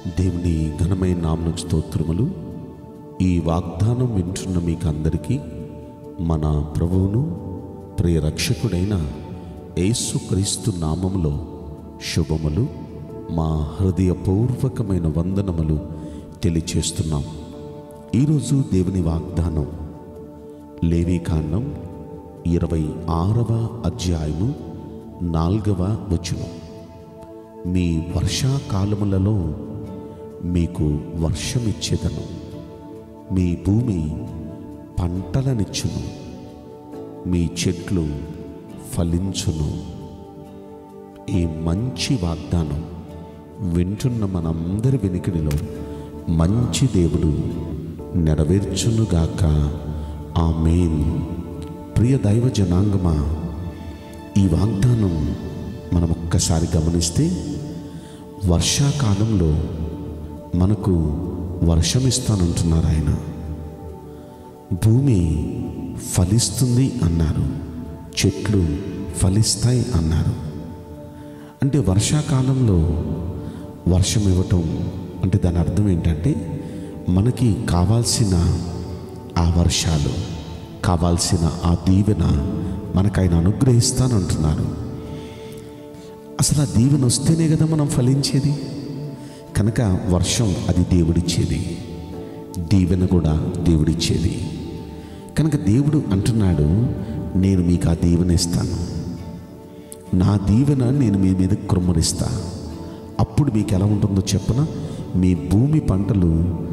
దేవుని ఘనమైన నామకు స్తోత్రములు ఈ వాగ్దానం వింటున్న మీకు అందరికీ మన ప్రభువును ప్రియ రక్షకుడైన యేసుక్రీస్తు నామములో శుభములు మా హృదయపూర్వకమైన వందనములు తెలియచేస్తున్నాం ఈరోజు దేవుని వాగ్దానం లేవీకాండం ఇరవై ఆరవ అధ్యాయము నాలుగవ వచనం మీ వర్షాకాలములలో మీకు వర్షమిచ్చేదను మీ భూమి పంటలనిచ్చును మీ చెట్లు ఫలించును ఈ మంచి వాగ్దానం వింటున్న మనందరి వెనుకడిలో మంచి దేవుడు నెరవేర్చునుగాక ఆమేన్ ప్రియ దైవ జనాంగమా ఈ వాగ్దానం మనం ఒక్కసారి గమనిస్తే వర్షాకాలంలో మనకు వర్షం ఇస్తానంటున్నారు ఆయన భూమి ఫలిస్తుంది అన్నారు చెట్లు ఫలిస్తాయి అన్నారు అంటే వర్షాకాలంలో వర్షం ఇవ్వటం అంటే దాని అర్థం ఏంటంటే మనకి కావాల్సిన ఆ వర్షాలు కావాల్సిన ఆ దీవెన మనకు ఆయన అనుగ్రహిస్తానంటున్నారు అసలు ఆ దీవెన వస్తేనే కదా మనం ఫలించేది కనుక వర్షం అది దేవుడిచ్చేది దీవెన కూడా దేవుడిచ్చేది కనుక దేవుడు అంటున్నాడు నేను మీకు ఆ దీవెన ఇస్తాను నా దీవెన నేను మీ మీద కృమ్మరిస్తా అప్పుడు మీకు ఎలా ఉంటుందో చెప్పన మీ భూమి పంటలు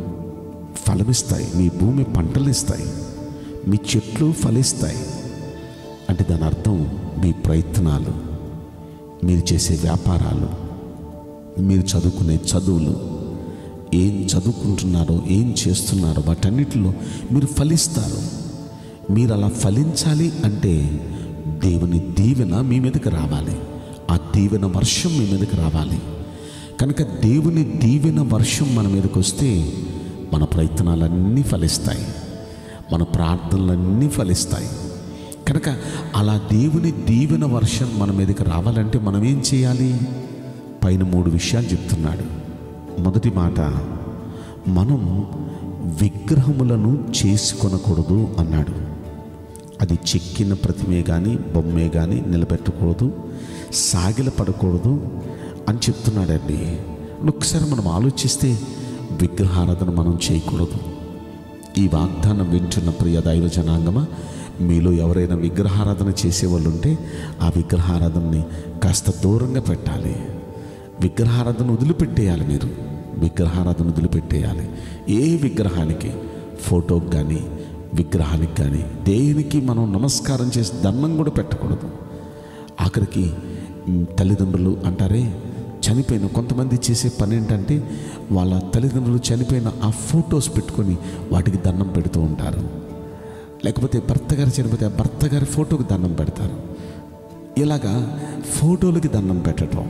ఫలమిస్తాయి మీ భూమి పంటలు ఇస్తాయి మీ చెట్లు ఫలిస్తాయి అంటే దాని అర్థం మీ ప్రయత్నాలు మీరు చేసే వ్యాపారాలు మీరు చదువుకునే చదువులు ఏం చదువుకుంటున్నారో ఏం చేస్తున్నారో వాటన్నిటిలో మీరు ఫలిస్తారు మీరు అలా ఫలించాలి అంటే దేవుని దీవెన మీ మీదకి రావాలి ఆ దీవెన వర్షం మీ మీదకి రావాలి కనుక దేవుని దీవెన వర్షం మన మీదకి వస్తే మన ప్రయత్నాలన్నీ ఫలిస్తాయి మన ప్రార్థనలన్నీ ఫలిస్తాయి కనుక అలా దేవుని దీవెన వర్షం మన మీదకి రావాలంటే మనం ఏం చేయాలి పైన మూడు విషయాలు చెప్తున్నాడు మొదటి మాట మనం విగ్రహములను చేసుకొనకూడదు అన్నాడు అది చెక్కిన ప్రతిమే కానీ బొమ్మే కానీ నిలబెట్టకూడదు సాగిల పడకూడదు అని చెప్తున్నాడండి ఒకసారి మనం ఆలోచిస్తే విగ్రహారాధన మనం చేయకూడదు ఈ వాగ్దానం వింటున్న ప్రియ దైవ జనాంగమా మీలో ఎవరైనా విగ్రహారాధన చేసేవాళ్ళు ఉంటే ఆ విగ్రహారాధనని కాస్త దూరంగా పెట్టాలి విగ్రహారాధన వదిలిపెట్టేయాలి మీరు విగ్రహారాధన వదిలిపెట్టేయాలి ఏ విగ్రహానికి ఫోటోకి కానీ విగ్రహానికి కానీ దేనికి మనం నమస్కారం చేసి దండం కూడా పెట్టకూడదు ఆఖరికి మ్, తల్లిదండ్రులు అంటారే చనిపోయిన కొంతమంది చేసే పని ఏంటంటే వాళ్ళ తల్లిదండ్రులు చనిపోయిన ఆ ఫొటోస్ పెట్టుకొని వాటికి దండం పెడుతూ ఉంటారు లేకపోతే భర్త గారు చనిపోతే ఆ భర్త గారి ఫోటోకి దండం పెడతారు ఇలాగా ఫోటోలకి దండం పెట్టడం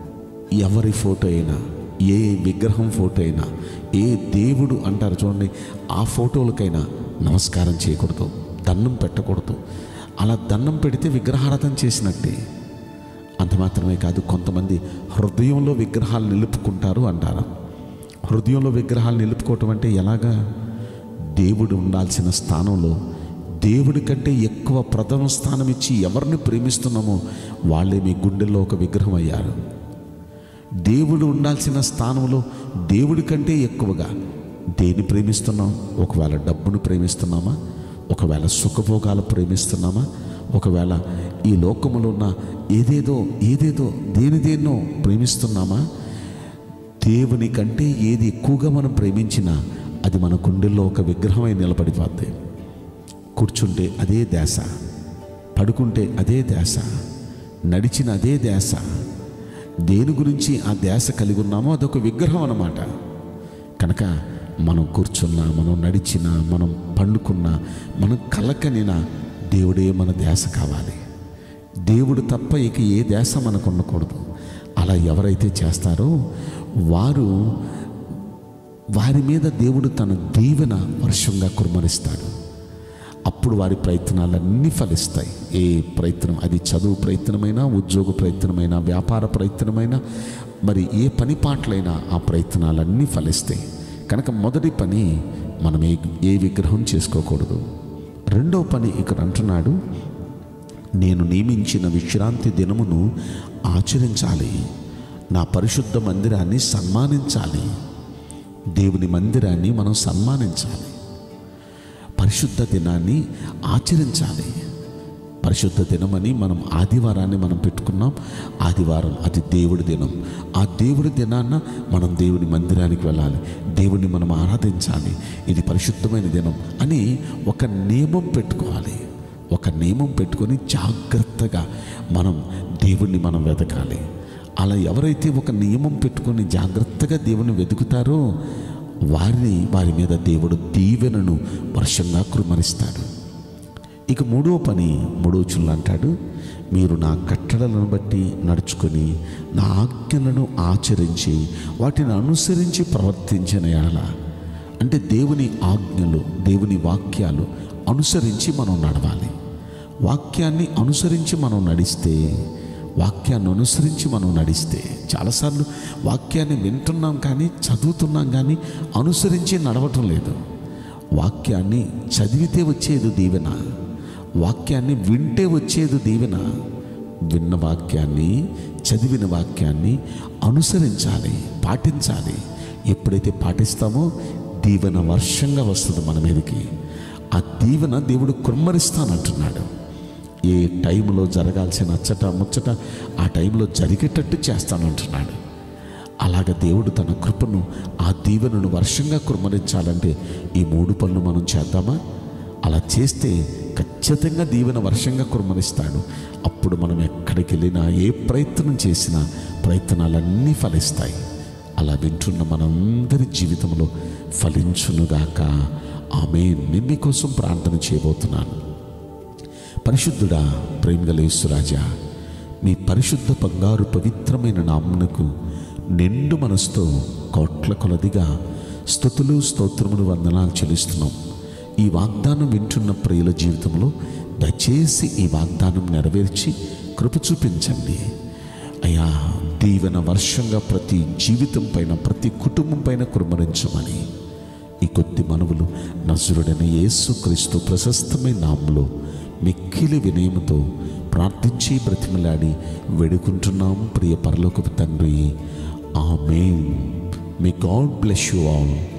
ఎవరి ఫోటో అయినా ఏ విగ్రహం ఫోటో అయినా ఏ దేవుడు అంటారు చూడండి ఆ ఫోటోలకైనా నమస్కారం చేయకూడదు దండం పెట్టకూడదు అలా దండం పెడితే విగ్రహారాధన చేసినట్టే అంత మాత్రమే కాదు కొంతమంది హృదయంలో విగ్రహాలు నిలుపుకుంటారు అంటారు హృదయంలో విగ్రహాలు నిలుపుకోవటం అంటే ఎలాగా దేవుడు ఉండాల్సిన స్థానంలో దేవుడి కంటే ఎక్కువ ప్రథమ స్థానం ఇచ్చి ఎవరిని ప్రేమిస్తున్నామో వాళ్ళే మీ గుండెల్లో ఒక విగ్రహం అయ్యారు దేవుడు ఉండాల్సిన స్థానంలో దేవుడి కంటే ఎక్కువగా దేని ప్రేమిస్తున్నాం ఒకవేళ డబ్బును ప్రేమిస్తున్నామా ఒకవేళ సుఖభోగాలు ప్రేమిస్తున్నామా ఒకవేళ ఈ లోకములో ఉన్న ఏదేదో ఏదేదో దేని దేన్నో ప్రేమిస్తున్నామా దేవుని కంటే ఏది ఎక్కువగా మనం ప్రేమించినా అది మన గుండెల్లో ఒక విగ్రహమై నిలబడిపోద్ది కూర్చుంటే అదే ధ్యాస పడుకుంటే అదే ధ్యాస నడిచిన అదే ధ్యాస దేని గురించి ఆ ధ్యాస కలిగి ఉన్నామో అదొక విగ్రహం అన్నమాట కనుక మనం కూర్చున్నా మనం నడిచినా మనం పండుకున్నా మనం కలకనినా దేవుడే మన ధ్యాస కావాలి దేవుడు తప్ప ఇక ఏ ధ్యాస మనకు ఉండకూడదు అలా ఎవరైతే చేస్తారో వారు వారి మీద దేవుడు తన దీవెన వర్షంగా కురుమరిస్తాడు అప్పుడు వారి ప్రయత్నాలన్నీ ఫలిస్తాయి ఏ ప్రయత్నం అది చదువు ప్రయత్నమైనా ఉద్యోగ ప్రయత్నమైనా వ్యాపార ప్రయత్నమైనా మరి ఏ పని పాటలైనా ఆ ప్రయత్నాలన్నీ ఫలిస్తాయి కనుక మొదటి పని మనం ఏ ఏ విగ్రహం చేసుకోకూడదు రెండో పని ఇక్కడ అంటున్నాడు నేను నియమించిన విశ్రాంతి దినమును ఆచరించాలి నా పరిశుద్ధ మందిరాన్ని సన్మానించాలి దేవుని మందిరాన్ని మనం సన్మానించాలి పరిశుద్ధ దినాన్ని ఆచరించాలి పరిశుద్ధ దినమని మనం ఆదివారాన్ని మనం పెట్టుకున్నాం ఆదివారం అది దేవుడి దినం ఆ దేవుడి దినాన్న మనం దేవుని మందిరానికి వెళ్ళాలి దేవుని మనం ఆరాధించాలి ఇది పరిశుద్ధమైన దినం అని ఒక నియమం పెట్టుకోవాలి ఒక నియమం పెట్టుకొని జాగ్రత్తగా మనం దేవుణ్ణి మనం వెతకాలి అలా ఎవరైతే ఒక నియమం పెట్టుకొని జాగ్రత్తగా దేవుని వెతుకుతారో వారిని వారి మీద దేవుడు దీవెనను వర్షంగా కురుమరిస్తాడు ఇక మూడో పని మూడో చుల్లు అంటాడు మీరు నా కట్టడలను బట్టి నడుచుకొని నా ఆజ్ఞలను ఆచరించి వాటిని అనుసరించి ప్రవర్తించిన ఎడల అంటే దేవుని ఆజ్ఞలు దేవుని వాక్యాలు అనుసరించి మనం నడవాలి వాక్యాన్ని అనుసరించి మనం నడిస్తే వాక్యాన్ని అనుసరించి మనం నడిస్తే చాలాసార్లు వాక్యాన్ని వింటున్నాం కానీ చదువుతున్నాం కానీ అనుసరించి నడవటం లేదు వాక్యాన్ని చదివితే వచ్చేది దీవెన వాక్యాన్ని వింటే వచ్చేది దీవెన విన్న వాక్యాన్ని చదివిన వాక్యాన్ని అనుసరించాలి పాటించాలి ఎప్పుడైతే పాటిస్తామో దీవెన వర్షంగా వస్తుంది మన మీదకి ఆ దీవెన దేవుడు కుమ్మరిస్తానంటున్నాడు ఏ టైంలో జరగాల్సిన అచ్చట ముచ్చట ఆ టైంలో జరిగేటట్టు చేస్తానంటున్నాడు అలాగ దేవుడు తన కృపను ఆ దీవెనను వర్షంగా కుమ్మరించాలంటే ఈ మూడు పనులు మనం చేద్దామా అలా చేస్తే ఖచ్చితంగా దీవెన వర్షంగా కుమ్మరిస్తాడు అప్పుడు మనం ఎక్కడికి వెళ్ళినా ఏ ప్రయత్నం చేసినా ప్రయత్నాలన్నీ ఫలిస్తాయి అలా వింటున్న మనందరి జీవితంలో ఫలించునుగాక ఆమె నేను మీకోసం ప్రార్థన చేయబోతున్నాను పరిశుద్ధుడా ప్రేమగల యేసురాజా మీ పరిశుద్ధ బంగారు పవిత్రమైన నామునకు నిండు మనసుతో కోట్ల కొలదిగా స్థుతులు స్తోత్రములు వందనాలు చెల్లిస్తున్నాం ఈ వాగ్దానం వింటున్న ప్రియుల జీవితంలో దయచేసి ఈ వాగ్దానం నెరవేర్చి కృప చూపించండి అయ్యా దీవెన వర్షంగా ప్రతి జీవితం పైన ప్రతి కుటుంబం పైన కురుమరించమని ఈ కొద్ది మనవులు నజరుడైన యేసుక్రీస్తు ప్రశస్తమైన నామంలో మిక్కిలి వినయముతో ప్రార్థించి బ్రతిమలాడి వేడుకుంటున్నాం ప్రియ పరలోకపు తండ్రి ఆమె may God bless you all